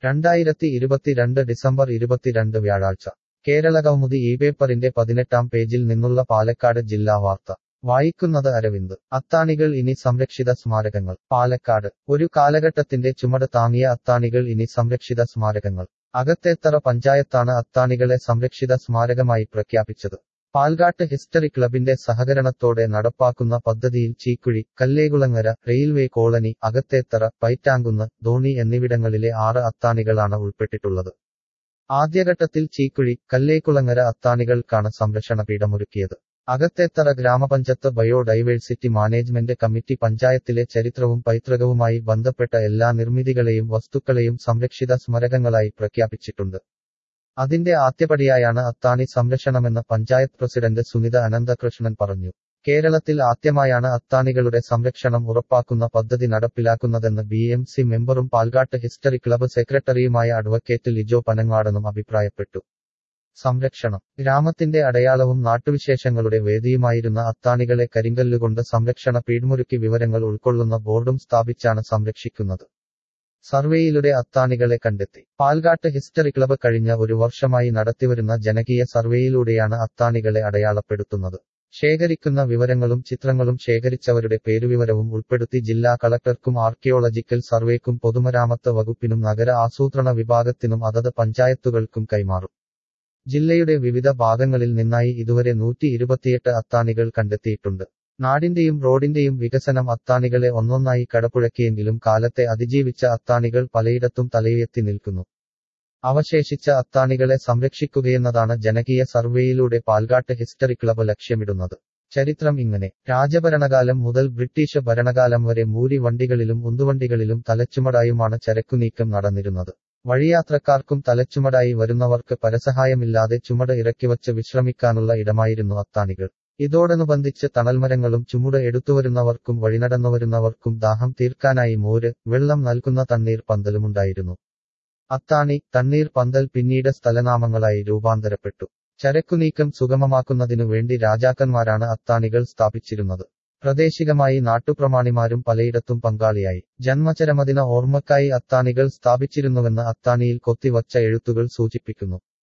രണ്ടായിരത്തി ഇരുപത്തിരണ്ട് ഡിസംബർ ഇരുപത്തിരണ്ട് വ്യാഴാഴ്ച കേരള കൗമുദി ഈ പേപ്പറിന്റെ പതിനെട്ടാം പേജിൽ നിന്നുള്ള പാലക്കാട് ജില്ലാ വാർത്ത വായിക്കുന്നത് അരവിന്ദ് അത്താണികൾ ഇനി സംരക്ഷിത സ്മാരകങ്ങൾ പാലക്കാട് ഒരു കാലഘട്ടത്തിന്റെ ചുമട് താങ്ങിയ അത്താണികൾ ഇനി സംരക്ഷിത സ്മാരകങ്ങൾ അകത്തേത്തറ പഞ്ചായത്താണ് അത്താണികളെ സംരക്ഷിത സ്മാരകമായി പ്രഖ്യാപിച്ചത് പാൽഘാട്ട് ഹിസ്റ്ററി ക്ലബിന്റെ സഹകരണത്തോടെ നടപ്പാക്കുന്ന പദ്ധതിയിൽ ചീക്കുഴി കല്ലേകുളങ്ങര റെയിൽവേ കോളനി അകത്തേത്തറ പൈറ്റാങ്കുന്ന് ധോണി എന്നിവിടങ്ങളിലെ ആറ് അത്താണികളാണ് ഉൾപ്പെട്ടിട്ടുള്ളത് ആദ്യഘട്ടത്തിൽ ചീക്കുഴി കല്ലേക്കുളങ്ങര അത്താണികൾക്കാണ് സംരക്ഷണ പീഠമൊരുക്കിയത് അകത്തേത്തറ ഗ്രാമപഞ്ചായത്ത് ബയോഡൈവേഴ്സിറ്റി മാനേജ്മെന്റ് കമ്മിറ്റി പഞ്ചായത്തിലെ ചരിത്രവും പൈതൃകവുമായി ബന്ധപ്പെട്ട എല്ലാ നിർമ്മിതികളെയും വസ്തുക്കളെയും സംരക്ഷിത സ്മരകങ്ങളായി പ്രഖ്യാപിച്ചിട്ടുണ്ട് അതിന്റെ ആദ്യപടിയായാണ് അത്താണി സംരക്ഷണമെന്ന് പഞ്ചായത്ത് പ്രസിഡന്റ് സുനിത അനന്തകൃഷ്ണൻ പറഞ്ഞു കേരളത്തിൽ ആദ്യമായാണ് അത്താണികളുടെ സംരക്ഷണം ഉറപ്പാക്കുന്ന പദ്ധതി നടപ്പിലാക്കുന്നതെന്ന് ബി എം സി മെമ്പറും പാൽഘാട്ട് ഹിസ്റ്ററി ക്ലബ്ബ് സെക്രട്ടറിയുമായ അഡ്വക്കേറ്റ് ലിജോ പനങ്ങാടനും അഭിപ്രായപ്പെട്ടു സംരക്ഷണം ഗ്രാമത്തിന്റെ അടയാളവും നാട്ടുവിശേഷങ്ങളുടെ വേദിയുമായിരുന്ന അത്താണികളെ കരിങ്കല്ലുകൊണ്ട് സംരക്ഷണ പീഠമൊരുക്കി വിവരങ്ങൾ ഉൾക്കൊള്ളുന്ന ബോർഡും സ്ഥാപിച്ചാണ് സംരക്ഷിക്കുന്നത് സർവേയിലൂടെ അത്താണികളെ കണ്ടെത്തി പാൽഘാട്ട് ഹിസ്റ്ററി ക്ലബ്ബ് കഴിഞ്ഞ ഒരു വർഷമായി നടത്തിവരുന്ന ജനകീയ സർവേയിലൂടെയാണ് അത്താണികളെ അടയാളപ്പെടുത്തുന്നത് ശേഖരിക്കുന്ന വിവരങ്ങളും ചിത്രങ്ങളും ശേഖരിച്ചവരുടെ പേരുവിവരവും ഉൾപ്പെടുത്തി ജില്ലാ കളക്ടർക്കും ആർക്കിയോളജിക്കൽ സർവേക്കും പൊതുമരാമത്ത് വകുപ്പിനും നഗര ആസൂത്രണ വിഭാഗത്തിനും അതത് പഞ്ചായത്തുകൾക്കും കൈമാറും ജില്ലയുടെ വിവിധ ഭാഗങ്ങളിൽ നിന്നായി ഇതുവരെ നൂറ്റി ഇരുപത്തിയെട്ട് അത്താണികൾ കണ്ടെത്തിയിട്ടുണ്ട് നാടിന്റെയും റോഡിന്റെയും വികസനം അത്താണികളെ ഒന്നൊന്നായി കടപുഴക്കിയെങ്കിലും കാലത്തെ അതിജീവിച്ച അത്താണികൾ പലയിടത്തും തലയുയർത്തി നിൽക്കുന്നു അവശേഷിച്ച അത്താണികളെ സംരക്ഷിക്കുകയെന്നതാണ് ജനകീയ സർവേയിലൂടെ പാൽഘാട്ട് ഹിസ്റ്ററി ക്ലബ്ബ് ലക്ഷ്യമിടുന്നത് ചരിത്രം ഇങ്ങനെ രാജഭരണകാലം മുതൽ ബ്രിട്ടീഷ് ഭരണകാലം വരെ മൂരി വണ്ടികളിലും ഉന്തുവണ്ടികളിലും തലച്ചുമടായുമാണ് ചരക്കുനീക്കം നടന്നിരുന്നത് വഴിയാത്രക്കാർക്കും തലച്ചുമടായി വരുന്നവർക്ക് പരസഹായമില്ലാതെ ചുമട് ഇറക്കിവച്ച് വിശ്രമിക്കാനുള്ള ഇടമായിരുന്നു അത്താണികൾ ഇതോടനുബന്ധിച്ച് തണൽമരങ്ങളും ചുമട് എടുത്തുവരുന്നവർക്കും വഴിനടന്നുവരുന്നവർക്കും ദാഹം തീർക്കാനായി മോര് വെള്ളം നൽകുന്ന തണ്ണീർ പന്തലുമുണ്ടായിരുന്നു അത്താണി തണ്ണീർ പന്തൽ പിന്നീട് സ്ഥലനാമങ്ങളായി രൂപാന്തരപ്പെട്ടു ചരക്കുനീക്കം സുഗമമാക്കുന്നതിനു വേണ്ടി രാജാക്കന്മാരാണ് അത്താണികൾ സ്ഥാപിച്ചിരുന്നത് പ്രാദേശികമായി നാട്ടുപ്രമാണിമാരും പലയിടത്തും പങ്കാളിയായി ജന്മചരമദിന ഓർമ്മക്കായി അത്താണികൾ സ്ഥാപിച്ചിരുന്നുവെന്ന് അത്താണിയിൽ കൊത്തിവച്ച എഴുത്തുകൾ സൂചിപ്പിക്കുന്നു